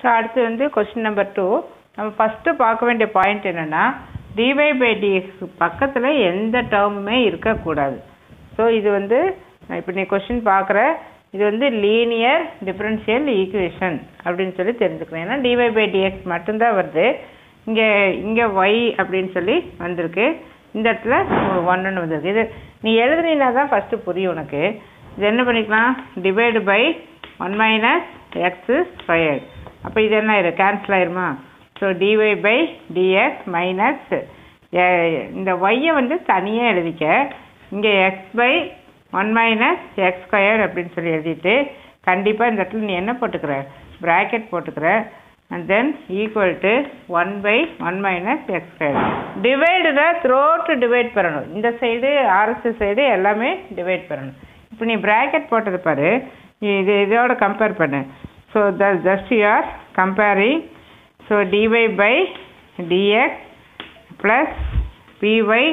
So அடுத்து வந்து question number two நம்ம ஃபஸ்ட்டு பார்க்க வேண்டிய பாயிண்ட் என்னென்னா டிவை பை டிஎக்ஸ் பக்கத்தில் எந்த டேர்முமே இருக்கக்கூடாது ஸோ இது வந்து இப்போ நீ கொஸ்டின் பார்க்குற இது வந்து லீனியர் டிஃபரன்ஷியல் ஈக்குவேஷன் அப்படின்னு சொல்லி தெரிஞ்சுக்கணும் ஏன்னா டிவை பை டிஎக்ஸ் மட்டும்தான் வருது இங்கே இங்கே ஒய் அப்படின்னு சொல்லி வந்திருக்கு இந்த இடத்துல ஒன்றுன்னு வந்திருக்கு இது நீ எழுதுனீங்கன்னா தான் ஃபஸ்ட்டு புரியும் உனக்கு இது என்ன பண்ணிக்கலாம் divide by one minus x square அப்போ இது என்ன ஆயிரும் கேன்சல் ஆயிருமா so dy by dx minus இந்த ஒய்யை வந்து தனியாக எழுதிக்க இங்கே x by one minus x square அப்படின்னு சொல்லி எழுதிட்டு கண்டிப்பாக இந்த இடத்துல நீ என்ன போட்டுக்கிற ப்ராக்கெட் போட்டுக்கிற and then equal to one by one minus x square டிவைடில் த்ரோட்டு டிவைட் பண்ணணும் இந்த சைடு ஆர்எஸ்எஸ் சைடு எல்லாமே டிவைட் பண்ணணும் இப்போ நீ ப்ராக்கெட் போட்டது பாரு இது இதோட கம்பேர் பண்ணு so the just you are comparing so dy by dx plus Py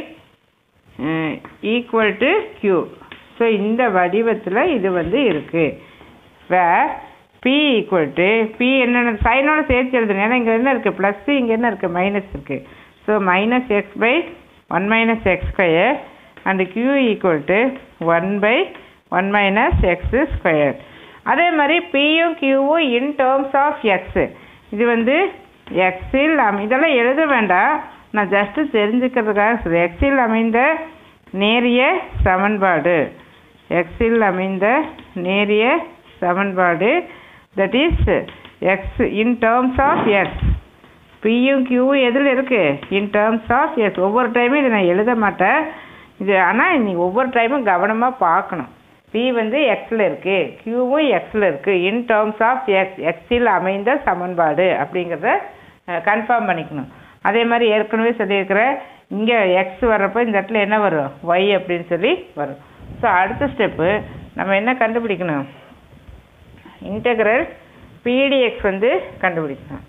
equal to Q so இந்த வடிவத்தில் இது வந்து இருக்குது வே பி ஈக்குவல் டு பி என்னென்ன சைனோட சேர்த்து எழுதுங்க ஏன்னா இங்கே என்ன இருக்குது ப்ளஸ்ஸு இங்கே என்ன இருக்குது மைனஸ் இருக்குது so minus x by one minus x square and Q equal to one by one minus x square அதே மாதிரி பியும் கியூவும் இன் டேர்ம்ஸ் ஆஃப் எக்ஸு இது வந்து எக்ஸில் அமை இதெல்லாம் எழுத வேண்டாம் நான் ஜஸ்ட்டு தெரிஞ்சுக்கிறதுக்காக சொல்றேன் எக்ஸில் அமைந்த நேரிய சமன்பாடு எக்ஸில் அமைந்த நேரிய சமன்பாடு that is x in terms of x பியும் கியூவும் எதில் இருக்குது இன் டேர்ம்ஸ் ஆஃப் எக்ஸ் ஒவ்வொரு டைமும் இதை நான் எழுத மாட்டேன் இது ஆனால் நீ ஒவ்வொரு டைமும் கவனமாக பார்க்கணும் பி வந்து எக்ஸில் இருக்குது கியூவும் எக்ஸில் இருக்குது இன் டேர்ம்ஸ் ஆஃப் எக்ஸ் எக்ஸில் அமைந்த சமன்பாடு அப்படிங்கிறத கன்ஃபார்ம் பண்ணிக்கணும் அதே மாதிரி ஏற்கனவே சொல்லியிருக்கிறேன் இங்கே எக்ஸ் வர்றப்போ இந்த இடத்துல என்ன வரும் ஒய் அப்படின்னு சொல்லி வரும் ஸோ அடுத்த ஸ்டெப்பு நம்ம என்ன கண்டுபிடிக்கணும் இன்டெக்ரல் பிடிஎக்ஸ் வந்து கண்டுபிடிக்கணும்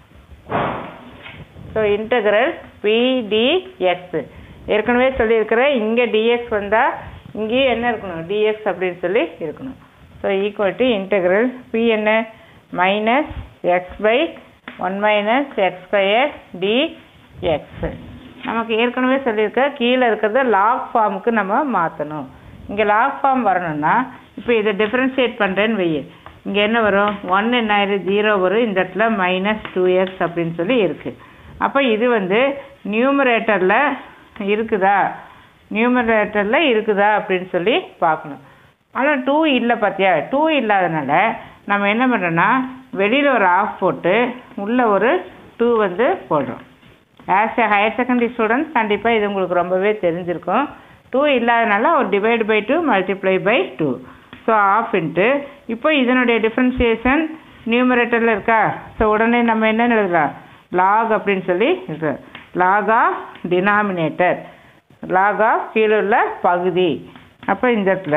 ஸோ இன்டெக்ரல் பிடிஎக்ஸ் ஏற்கனவே சொல்லியிருக்கிறேன் இங்கே டிஎக்ஸ் வந்தால் இங்கேயும் என்ன இருக்கணும் டிஎக்ஸ் அப்படின்னு சொல்லி இருக்கணும் so equal to integral P என்ன minus x by one minus x square dx நமக்கு ஏற்கனவே சொல்லியிருக்க கீழே இருக்கிறத லாக் ஃபார்முக்கு நம்ம மாற்றணும் இங்கே லாக் ஃபார்ம் வரணும்னா இப்போ இதை டிஃப்ரென்ஷியேட் பண்ணுறேன்னு வை இங்கே என்ன வரும் ஒன் என்ன ஆயிரும் ஜீரோ வரும் இந்த இடத்துல மைனஸ் டூ எக்ஸ் அப்படின்னு சொல்லி இருக்குது அப்போ இது வந்து நியூமரேட்டரில் இருக்குதா நியூமரேட்டரில் இருக்குதா அப்படின்னு சொல்லி பார்க்கணும் ஆனால் டூ இல்லை பார்த்தியா டூ இல்லாதனால நம்ம என்ன பண்ணுறோன்னா வெளியில் ஒரு ஆஃப் போட்டு உள்ளே ஒரு டூ வந்து போடுறோம் as a higher secondary students கண்டிப்பாக இது உங்களுக்கு ரொம்பவே தெரிஞ்சிருக்கும் டூ இல்லாதனால ஒரு divide by two multiply by two so half into இப்போ இதனுடைய டிஃப்ரென்சியேஷன் நியூமரேட்டரில் இருக்கா ஸோ உடனே நம்ம என்ன எழுதலாம் லாக் அப்படின்னு சொல்லி இருக்கு log of denominator log of கீழே உள்ள பகுதி அப்போ இந்த இடத்துல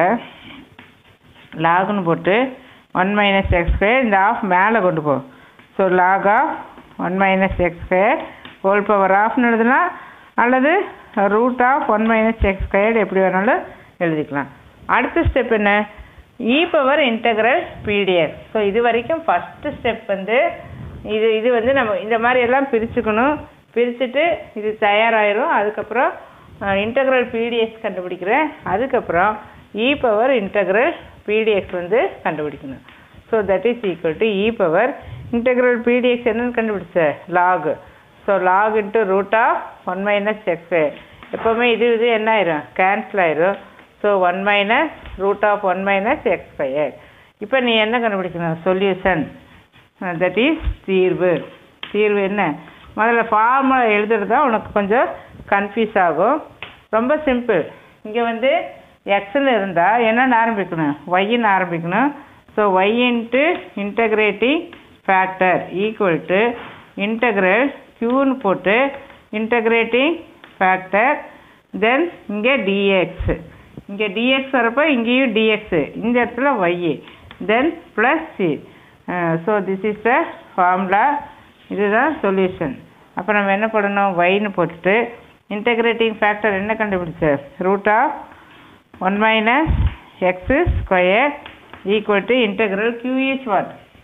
லாக்னு போட்டு ஒன் மைனஸ் எக்ஸ் ஸ்கொயர் இந்த ஆஃப் மேலே கொண்டு போ so log of one minus x square whole power ஆஃப்னு எழுதுனா அல்லது root of one minus x square எப்படி வேணாலும் எழுதிக்கலாம் அடுத்த ஸ்டெப் என்ன e power integral Pdx so இது வரைக்கும் ஃபஸ்ட்டு ஸ்டெப் வந்து இது இது வந்து நம்ம இந்த மாதிரி எல்லாம் பிரிச்சுக்கணும் பிரிச்சுட்டு இது தயாராகிரும் அதுக்கப்புறம் இன்டெக்ரல் பிடிஎஸ் கண்டுபிடிக்கிறேன் அதுக்கப்புறம் இ பவர் இன்டெக்ரல் பிடிஎக்ஸ் வந்து கண்டுபிடிக்கணும் so that is equal to e power integral Pdx என்னன்னு கண்டுபிடிச்ச log so log into root of one minus x எப்போவுமே இது இது என்ன ஆயிரும் கேன்சல் ஆயிரும் so one minus root of one minus x square இப்போ நீ என்ன கண்டுபிடிக்கணும் சொல்யூஷன் தட் இஸ் தீர்வு தீர்வு என்ன முதல்ல ஃபார்முலா எழுதுறது தான் உனக்கு கொஞ்சம் கன்ஃபியூஸ் ஆகும் ரொம்ப சிம்பிள் இங்கே வந்து எக்ஸ்ன்னு இருந்தால் என்னென்னு ஆரம்பிக்கணும் ஒய்ன்னு ஆரம்பிக்கணும் so y into integrating factor equal to integral க்யூன்னு போட்டு இன்டகிரேட்டிங் ஃபேக்டர் தென் இங்கே டிஎக்ஸ் இங்கே டிஎக்ஸ் வரப்போ இங்கேயும் டிஎக்ஸு இந்த இடத்துல y then plus c so this is the formula இதுதான் சொல்யூஷன் அப்போ நம்ம என்ன பண்ணணும் ஒய்னு போட்டுட்டு இன்டகிரேட்டிங் ஃபேக்டர் என்ன கண்டுபிடிச்ச root of one minus x square equal to integral q is what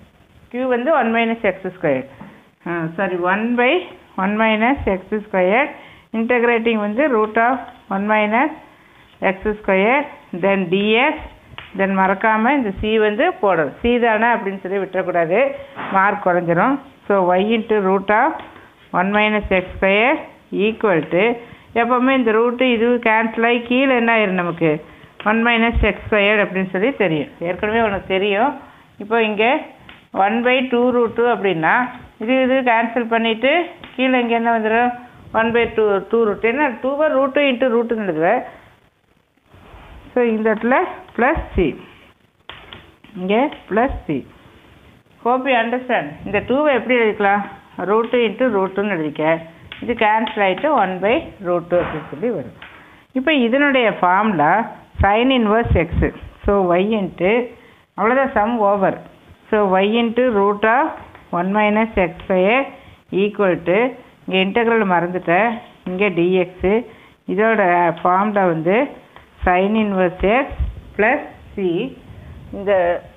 q வந்து one minus x square sorry one by one minus x square integrating வந்து root of one minus x square then dx then மறக்காமல் இந்த C வந்து போடணும் C தானே அப்படின்னு சொல்லி விட்டுறக்கூடாது மார்க் குறைஞ்சிரும் so y into root of one minus x square equal to எப்போவுமே இந்த ரூட்டு இது கேன்சல் ஆகி கீழே என்ன ஆயிரும் நமக்கு ஒன் மைனஸ் எக்ஸ் ஸ்கொயர் அப்படின்னு சொல்லி தெரியும் ஏற்கனவே உனக்கு தெரியும் இப்போ இங்கே one by two root two அப்படின்னா இது இது கேன்சல் பண்ணிவிட்டு கீழே இங்கே என்ன வந்துடும் one by two two root ஏன்னா டூவை ரூட்டு இன்ட்டு ரூட்டுன்னு எழுதுவேன் ஸோ இந்த இடத்துல ப்ளஸ் சி இங்கே plus c hope you understand இந்த டூவை எப்படி எழுதிக்கலாம் ரூட்டு இன்ட்டு ரூட்டுன்னு எழுதிக்க இது கேன்சல் ஆகிட்டு ஒன் பை ரூட் டூ அப்படின்னு சொல்லி வரும் இப்போ இதனுடைய formula sine inverse x so y into அவ்வளோதான் sum over so y into root of one minus x square equal to இங்கே இன்டெக்ரல் மறந்துட்டேன் இங்கே டிஎக்ஸு இதோட ஃபார்முலா வந்து sine inverse x plus c இந்த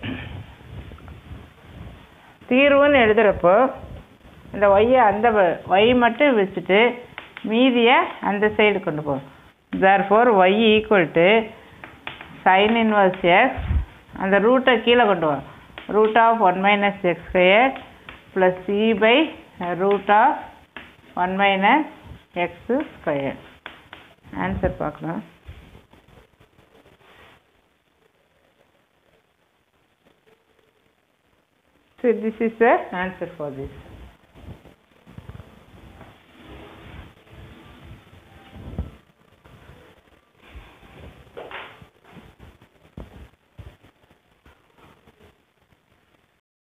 தீர்வுன்னு எழுதுகிறப்போ இந்த ஒய்யை அந்த ஒய் மட்டும் வச்சுட்டு மீதியை அந்த சைடு கொண்டு போகும் therefore y equal to sine inverse x அந்த ரூட்டை கீழே கொண்டு வரும் root of one minus x square plus c by root of one minus x square answer பார்க்கலாம் So this is the answer for this.